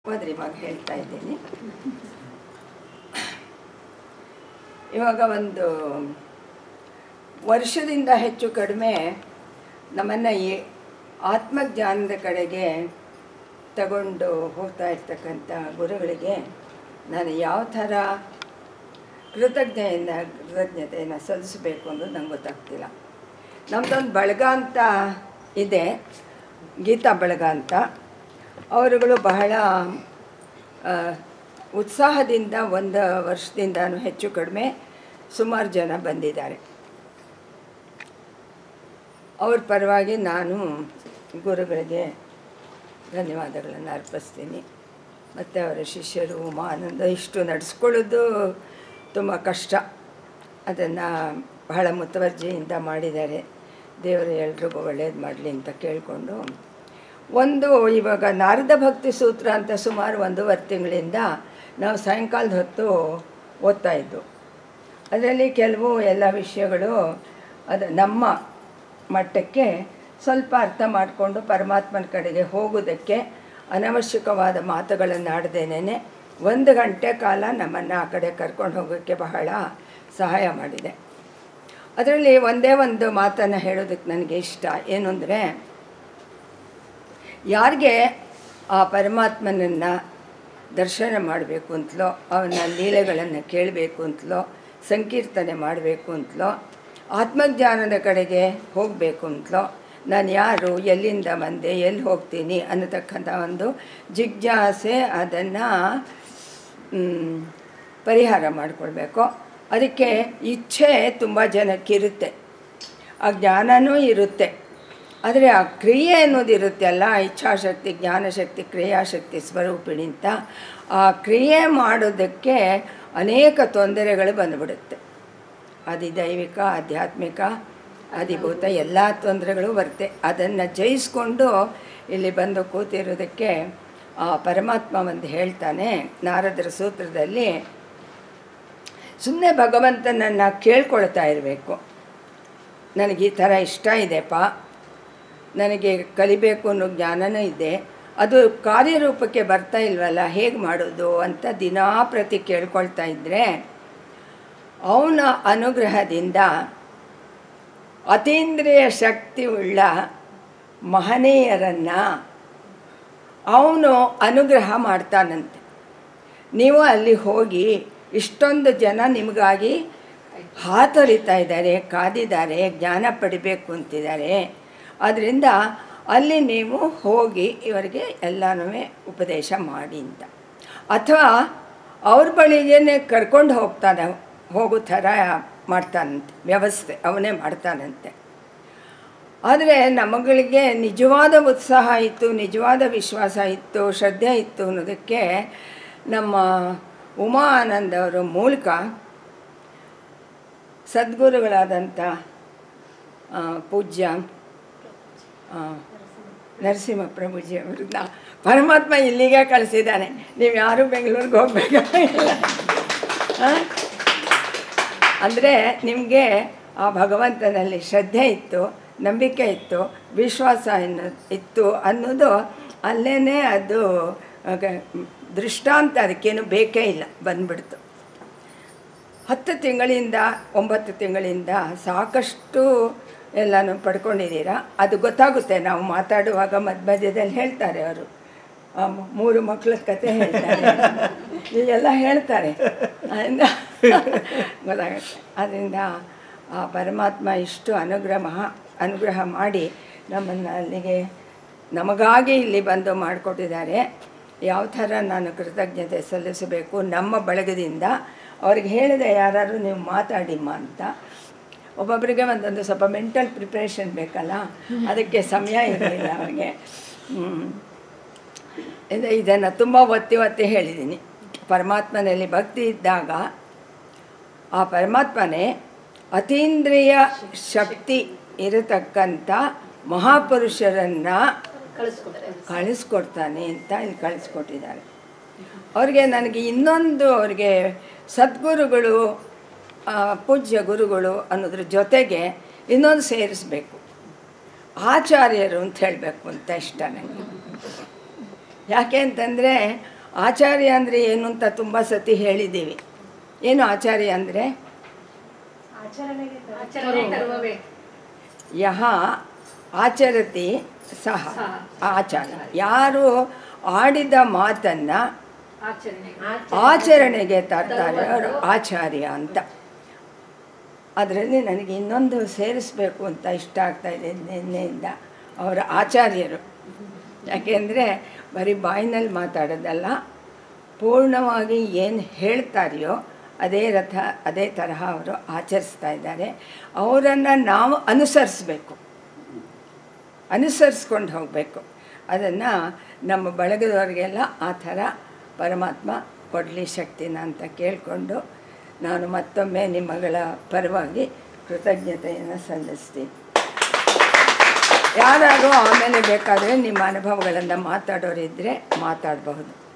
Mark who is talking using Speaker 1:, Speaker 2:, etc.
Speaker 1: ಹೋದ್ರಿ ಇವಾಗ ಹೇಳ್ತಾ ಇದ್ದೀನಿ ಇವಾಗ ಒಂದು ವರ್ಷದಿಂದ ಹೆಚ್ಚು ಕಡಿಮೆ ನಮ್ಮನ್ನು ಈ ಆತ್ಮಜ್ಞಾನದ ಕಡೆಗೆ ತಗೊಂಡು ಹೋಗ್ತಾ ಇರ್ತಕ್ಕಂಥ ಗುರುಗಳಿಗೆ ನಾನು ಯಾವ ಥರ ಕೃತಜ್ಞೆಯಿಂದ ಕೃತಜ್ಞತೆಯನ್ನು ಸಲ್ಲಿಸಬೇಕು ಅನ್ನೋದು ನಂಗೆ ಗೊತ್ತಾಗ್ತಿಲ್ಲ ನಮ್ಮದೊಂದು ಬಳಗ ಅಂತ ಇದೆ ಗೀತಾ ಬಳಗ ಅಂತ ಅವರುಗಳು ಬಹಳ ಆ, ಉತ್ಸಾಹದಿಂದ ಒಂದು ವರ್ಷದಿಂದನೂ ಹೆಚ್ಚು ಕಡಿಮೆ ಸುಮಾರು ಜನ ಬಂದಿದ್ದಾರೆ ಅವ್ರ ಪರವಾಗಿ ನಾನು ಗುರುಗಳಿಗೆ ಧನ್ಯವಾದಗಳನ್ನು ಅರ್ಪಿಸ್ತೀನಿ ಮತ್ತು ಅವರ ಶಿಷ್ಯರು ಉಮಾನಂದ ಇಷ್ಟು ನಡೆಸ್ಕೊಳ್ಳೋದು ತುಂಬ ಕಷ್ಟ ಅದನ್ನು ಬಹಳ ಮುತುವರ್ಜಿಯಿಂದ ಮಾಡಿದ್ದಾರೆ ದೇವರು ಎಲ್ರಿಗೂ ಒಳ್ಳೇದು ಮಾಡಲಿ ಅಂತ ಕೇಳಿಕೊಂಡು ಒಂದು ಇವಾಗ ನಾರದ ಭಕ್ತಿ ಸೂತ್ರ ಅಂತ ಸುಮಾರು ಒಂದೂವರೆ ತಿಂಗಳಿಂದ ನಾವು ಸಾಯಂಕಾಲದ ಹೊತ್ತು ಓದ್ತಾ ಇದ್ದು ಅದರಲ್ಲಿ ಕೆಲವು ಎಲ್ಲ ವಿಷಯಗಳು ಅದು ನಮ್ಮ ಮಟ್ಟಕ್ಕೆ ಸ್ವಲ್ಪ ಅರ್ಥ ಮಾಡಿಕೊಂಡು ಪರಮಾತ್ಮನ ಕಡೆಗೆ ಹೋಗೋದಕ್ಕೆ ಅನವಶ್ಯಕವಾದ ಮಾತುಗಳನ್ನು ಆಡದೇನೆ ಒಂದು ಗಂಟೆ ಕಾಲ ನಮ್ಮನ್ನು ಆ ಕಡೆ ಕರ್ಕೊಂಡು ಹೋಗೋಕ್ಕೆ ಬಹಳ ಸಹಾಯ ಮಾಡಿದೆ ಅದರಲ್ಲಿ ಒಂದೇ ಒಂದು ಮಾತನ್ನು ಹೇಳೋದಕ್ಕೆ ನನಗೆ ಇಷ್ಟ ಏನು ಅಂದರೆ ಯಾರಿಗೆ ಆ ಪರಮಾತ್ಮನನ್ನು ದರ್ಶನ ಮಾಡಬೇಕು ಅಂತಲೋ ಅವನ ಲೀಲೆಗಳನ್ನು ಕೇಳಬೇಕು ಅಂತಲೋ ಸಂಕೀರ್ತನೆ ಮಾಡಬೇಕು ಅಂತಲೋ ಆತ್ಮಜ್ಞಾನದ ಕಡೆಗೆ ಹೋಗಬೇಕು ಅಂತಲೋ ನಾನು ಯಾರು ಎಲ್ಲಿಂದ ಬಂದೆ ಎಲ್ಲಿ ಹೋಗ್ತೀನಿ ಅನ್ನತಕ್ಕಂಥ ಒಂದು ಜಿಜ್ಞಾಸೆ ಅದನ್ನು ಪರಿಹಾರ ಮಾಡಿಕೊಳ್ಬೇಕು ಅದಕ್ಕೆ ಇಚ್ಛೆ ತುಂಬ ಜನಕ್ಕಿರುತ್ತೆ ಆ ಜ್ಞಾನನೂ ಇರುತ್ತೆ ಆದರೆ ಆ ಕ್ರಿಯೆ ಅನ್ನೋದು ಇರುತ್ತೆ ಅಲ್ಲ ಇಚ್ಛಾಶಕ್ತಿ ಜ್ಞಾನಶಕ್ತಿ ಕ್ರಿಯಾಶಕ್ತಿ ಸ್ವರೂಪಿಣಿ ಅಂತ ಆ ಕ್ರಿಯೆ ಮಾಡೋದಕ್ಕೆ ಅನೇಕ ತೊಂದರೆಗಳು ಬಂದುಬಿಡುತ್ತೆ ಅಧಿದೈವಿಕ ಆಧ್ಯಾತ್ಮಿಕ ಅಧಿಭೂತ ಎಲ್ಲ ತೊಂದರೆಗಳು ಬರುತ್ತೆ ಅದನ್ನು ಜಯಿಸ್ಕೊಂಡು ಇಲ್ಲಿ ಬಂದು ಕೂತಿರೋದಕ್ಕೆ ಆ ಪರಮಾತ್ಮ ಒಂದು ಹೇಳ್ತಾನೆ ನಾರದರ ಸೂತ್ರದಲ್ಲಿ ಸುಮ್ಮನೆ ಭಗವಂತನನ್ನು ಕೇಳ್ಕೊಳ್ತಾ ಇರಬೇಕು ನನಗೆ ಈ ಥರ ಇಷ್ಟ ಇದೆಪ್ಪ ನನಗೆ ಕಲಿಬೇಕು ಅನ್ನೋ ಜ್ಞಾನನೂ ಇದೆ ಅದು ಕಾರ್ಯರೂಪಕ್ಕೆ ಬರ್ತಾ ಇಲ್ವಲ್ಲ ಹೇಗೆ ಮಾಡೋದು ಅಂತ ದಿನಾ ಪ್ರತಿ ಕೇಳ್ಕೊಳ್ತಾ ಇದ್ದರೆ ಅವನ ಅನುಗ್ರಹದಿಂದ ಅತೀಂದ್ರಿಯ ಶಕ್ತಿ ಉಳ್ಳ ಮಹನೀಯರನ್ನು ಅವನು ಅನುಗ್ರಹ ಮಾಡ್ತಾನಂತೆ ನೀವು ಅಲ್ಲಿ ಹೋಗಿ ಇಷ್ಟೊಂದು ಜನ ನಿಮಗಾಗಿ ಹಾತೊರಿತಾ ಇದ್ದಾರೆ ಕಾದಿದ್ದಾರೆ ಜ್ಞಾನ ಪಡಿಬೇಕು ಅಂತಿದ್ದಾರೆ ಆದ್ದರಿಂದ ಅಲ್ಲಿ ನೀವು ಹೋಗಿ ಇವರಿಗೆ ಎಲ್ಲನೂ ಉಪದೇಶ ಮಾಡಿ ಅಂತ ಅಥವಾ ಅವ್ರ ಬಳಿಗೇನೆ ಕರ್ಕೊಂಡು ಹೋಗ್ತಾನೆ ಹೋಗೋ ಥರ ಮಾಡ್ತಾನಂತೆ ವ್ಯವಸ್ಥೆ ಅವನೇ ಮಾಡ್ತಾನಂತೆ ಆದರೆ ನಮಗಳಿಗೆ ನಿಜವಾದ ಉತ್ಸಾಹ ಇತ್ತು ನಿಜವಾದ ವಿಶ್ವಾಸ ಇತ್ತು ಶ್ರದ್ಧೆ ಇತ್ತು ಅನ್ನೋದಕ್ಕೆ ನಮ್ಮ ಉಮಾ ಆನಂದ್ ಅವರ ಮೂಲಕ ಸದ್ಗುರುಗಳಾದಂಥ ಆ, ಪೂಜ್ಯ ಆ, ನರಸಿಂಹ ಪ್ರಭುಜಿ ಅವ್ರನ್ನ ಪರಮಾತ್ಮ ಇಲ್ಲಿಗೆ ಕಳಿಸಿದ್ದಾನೆ ನೀವು ಯಾರೂ ಬೆಂಗಳೂರಿಗೆ ಹೋಗ್ಬೇಕಾಗಿಲ್ಲ ಅಂದರೆ ನಿಮಗೆ ಆ ಭಗವಂತನಲ್ಲಿ ಶ್ರದ್ಧೆ ಇತ್ತು ನಂಬಿಕೆ ಇತ್ತು ವಿಶ್ವಾಸ ಎನ್ನು ಇತ್ತು ಅನ್ನೋದು ಅಲ್ಲೇ ಅದು ಆಗ ದೃಷ್ಟಾಂತ ಅದಕ್ಕೇನು ಬೇಕೇ ಇಲ್ಲ ಬಂದ್ಬಿಡ್ತು ಹತ್ತು ತಿಂಗಳಿಂದ ಒಂಬತ್ತು ತಿಂಗಳಿಂದ ಸಾಕಷ್ಟು ಎಲ್ಲನೂ ಪಡ್ಕೊಂಡಿದ್ದೀರಾ ಅದು ಗೊತ್ತಾಗುತ್ತೆ ನಾವು ಮಾತಾಡುವಾಗ ಮಧ್ಯ ಮಧ್ಯದಲ್ಲಿ ಹೇಳ್ತಾರೆ ಅವರು ಆ ಮ- ಮೂರು ಮಕ್ಕಳ ಕತೆ ಹೇಳ್ತಾರೆ ಹೀಗೆಲ್ಲ ಹೇಳ್ತಾರೆ ಅದರಿಂದ ಗೊತ್ತಾಗುತ್ತೆ ಅದರಿಂದ ಆ ಪರಮಾತ್ಮ ಇಷ್ಟು ಅನುಗ್ರಹ ಮಹಾ ಅನುಗ್ರಹ ಮಾಡಿ ನಮ್ಮನ್ನು ಅಲ್ಲಿಗೆ ನಮಗಾಗಿ ಇಲ್ಲಿ ಬಂದು ಮಾಡಿಕೊಟ್ಟಿದ್ದಾರೆ ಯಾವ ಥರ ನಾನು ಕೃತಜ್ಞತೆ ಸಲ್ಲಿಸಬೇಕು ನಮ್ಮ ಬಳಗದಿಂದ ಅವ್ರಿಗೆ ಹೇಳಿದೆ ಯಾರು ನೀವು ಮಾತಾಡಿಮ್ಮ ಅಂತ ಒಬ್ಬೊಬ್ಬರಿಗೆ ಒಂದೊಂದು ಸ್ವಲ್ಪ ಮೆಂಟಲ್ ಪ್ರಿಪ್ರೇಷನ್ ಬೇಕಲ್ಲ ಅದಕ್ಕೆ ಸಮಯ ಇರಲಿಲ್ಲ ಅವ್ರಿಗೆ ಹ್ಮ್. ಇದು ಇದನ್ನು ತುಂಬ ಒತ್ತಿ ಒತ್ತಿ ಹೇಳಿದ್ದೀನಿ ಪರಮಾತ್ಮನಲ್ಲಿ ಭಕ್ತಿ ಇದ್ದಾಗ ಆ ಪರಮಾತ್ಮನೇ ಅತೀಂದ್ರಿಯ ಶಕ್ತಿ ಇರತಕ್ಕಂಥ ಮಹಾಪುರುಷರನ್ನು ಕಳಿಸ್ಕೊಡ್ತಾನೆ ಅಂತ ಇಲ್ಲಿ ಕಳಿಸ್ಕೊಟ್ಟಿದ್ದಾರೆ ಅವ್ರಿಗೆ ನನಗೆ ಇನ್ನೊಂದು ಅವ್ರಿಗೆ ಸದ್ಗುರುಗಳು ಆ, ಪೂಜ್ಯ ಗುರುಗಳು ಅನ್ನೋದ್ರ ಜೊತೆಗೆ ಇನ್ನೊಂದು ಸೇರಿಸ್ಬೇಕು ಆಚಾರ್ಯರು ಅಂತ ಹೇಳಬೇಕು ಅಂತ ಇಷ್ಟ ನನಗೆ ಯಾಕೆ ಅಂತಂದರೆ ಆಚಾರ್ಯ ಅಂದರೆ ಏನು ಅಂತ ತುಂಬ ಸತಿ ಹೇಳಿದ್ದೀವಿ ಏನು ಆಚಾರ್ಯ ಅಂದರೆ
Speaker 2: ಆಚರಣೆ ತರುವವೇ
Speaker 1: ಯಹ ಆಚರತಿ ಸಹ ಆಚಾರ ಯಾರು ಆಡಿದ ಮಾತನ್ನು
Speaker 2: ಆಚರಣೆ
Speaker 1: ಆಚರಣೆಗೆ ತರ್ತಾರೆ ಅವರು ಆಚಾರ್ಯ ಅಂತ ಅದರಲ್ಲಿ ನನಗೆ ಇನ್ನೊಂದು ಸೇರಿಸ್ಬೇಕು ಅಂತ ಇಷ್ಟ ಆಗ್ತಾ ಇದೆ ನಿನ್ನೆಯಿಂದ ಅವರ ಆಚಾರ್ಯರು ಯಾಕೆಂದರೆ ಬರೀ ಬಾಯಿನಲ್ಲಿ ಮಾತಾಡೋದಲ್ಲ ಪೂರ್ಣವಾಗಿ ಏನು ಹೇಳ್ತಾರೆಯೋ ಅದೇ ರಥ ಅದೇ ತರಹ ಅವರು ಆಚರಿಸ್ತಾ ಇದ್ದಾರೆ ಅವರನ್ನು ನಾವು ಅನುಸರಿಸ್ಬೇಕು ಅನುಸರಿಸ್ಕೊಂಡು ಹೋಗಬೇಕು ಅದನ್ನು ನಮ್ಮ ಬಳಗದವ್ರಿಗೆಲ್ಲ ಆ ಥರ ಪರಮಾತ್ಮ ಕೊಡಲಿ ಶಕ್ತಿನ ಅಂತ ಕೇಳಿಕೊಂಡು ನಾನು ಮತ್ತೊಮ್ಮೆ ನಿಮ್ಮಗಳ ಪರವಾಗಿ ಕೃತಜ್ಞತೆಯನ್ನು ಸಲ್ಲಿಸ್ತೀನಿ ಯಾರಾದರೂ ಆಮೇಲೆ ಬೇಕಾದರೆ ನಿಮ್ಮ ಅನುಭವಗಳನ್ನು ಮಾತಾಡೋರಿದ್ದರೆ ಮಾತಾಡಬಹುದು